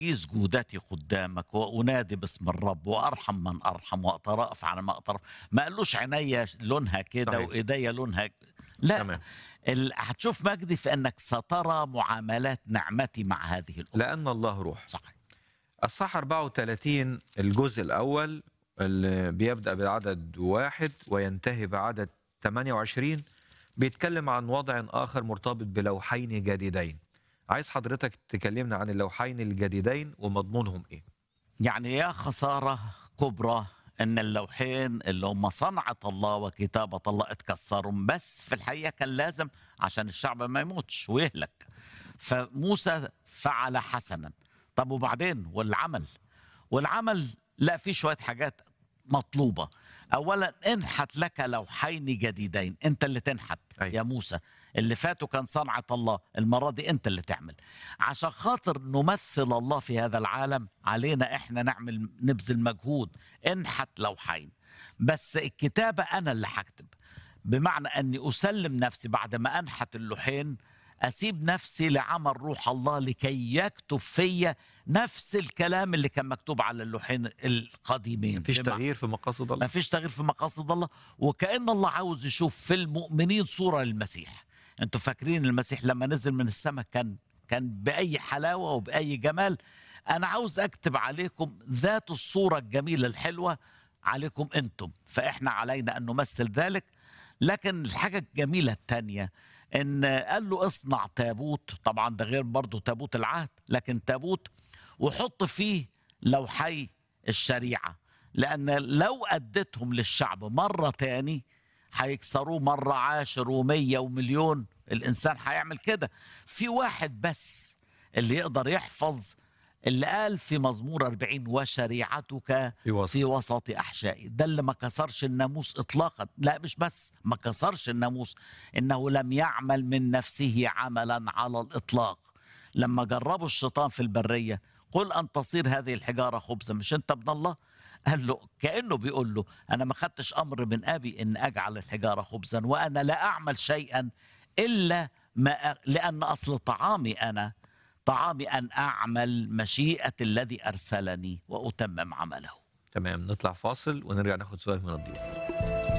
جودتي قدامك وأنادي باسم الرب وأرحم من أرحم وأترأف على ما أترأف ما قالوش عينيا لونها كده صحيح. وإيديا لونها ك- لا تمام ال- هتشوف مجدي في أنك سترى معاملات نعمتي مع هذه الأمة لأن الله روح صحيح الصح 34 الجزء الأول اللي بيبدأ بعدد واحد وينتهي بعدد 28 بيتكلم عن وضع آخر مرتبط بلوحين جديدين عايز حضرتك تكلمنا عن اللوحين الجديدين ومضمونهم إيه يعني يا خسارة كبرى ان اللوحين اللي هم صنعة الله وكتابة الله اتكسروا بس في الحقيقة كان لازم عشان الشعب ما يموتش ويهلك فموسى فعل حسنا طب وبعدين والعمل والعمل لا في شوية حاجات مطلوبة أولا انحت لك لوحين جديدين أنت اللي تنحت أيوة. يا موسى اللي فاتوا كان صنعة الله المرة دي أنت اللي تعمل عشان خاطر نمثل الله في هذا العالم علينا إحنا نعمل نبذل مجهود انحت لوحين بس الكتابة أنا اللي هكتب بمعنى أني أسلم نفسي بعد ما أنحت اللوحين أسيب نفسي لعمل روح الله لكي يكتب فيا نفس الكلام اللي كان مكتوب على اللوحين القديمين مفيش بمعنى- تغيير في مقاصد ما الله فيش تغيير في مقاصد الله وكأن الله عاوز يشوف في المؤمنين صورة للمسيح انتوا فاكرين المسيح لما نزل من السماء كان كان بأي حلاوة وبأي جمال أنا عاوز أكتب عليكم ذات الصورة الجميلة الحلوة عليكم أنتم فإحنا علينا أن نمثل ذلك لكن الحاجة الجميلة التانية إن قال له اصنع تابوت طبعا ده غير برضه تابوت العهد لكن تابوت وحط فيه لوحي الشريعة لأن لو أديتهم للشعب مرة تاني هيكسروه مرة عاشر ومية ومليون الإنسان هيعمل كده في واحد بس اللي يقدر يحفظ اللي قال في مزمور 40 وشريعتك في وسط. في وسط أحشائي ده اللي ما كسرش الناموس إطلاقا لا مش بس ما كسرش الناموس إنه لم يعمل من نفسه عملا على الإطلاق لما جربوا الشيطان في البرية قل أن تصير هذه الحجارة خبزا مش أنت ابن الله قال له كأنه بيقول له أنا ما خدتش أمر من أبي إن أجعل الحجارة خبزا وأنا لا أعمل شيئا إلا ما أ... لأن أصل طعامي أنا طعامي أن أعمل مشيئة الذي أرسلني وأتمم عمله تمام نطلع فاصل ونرجع ناخد سؤال من الضيوف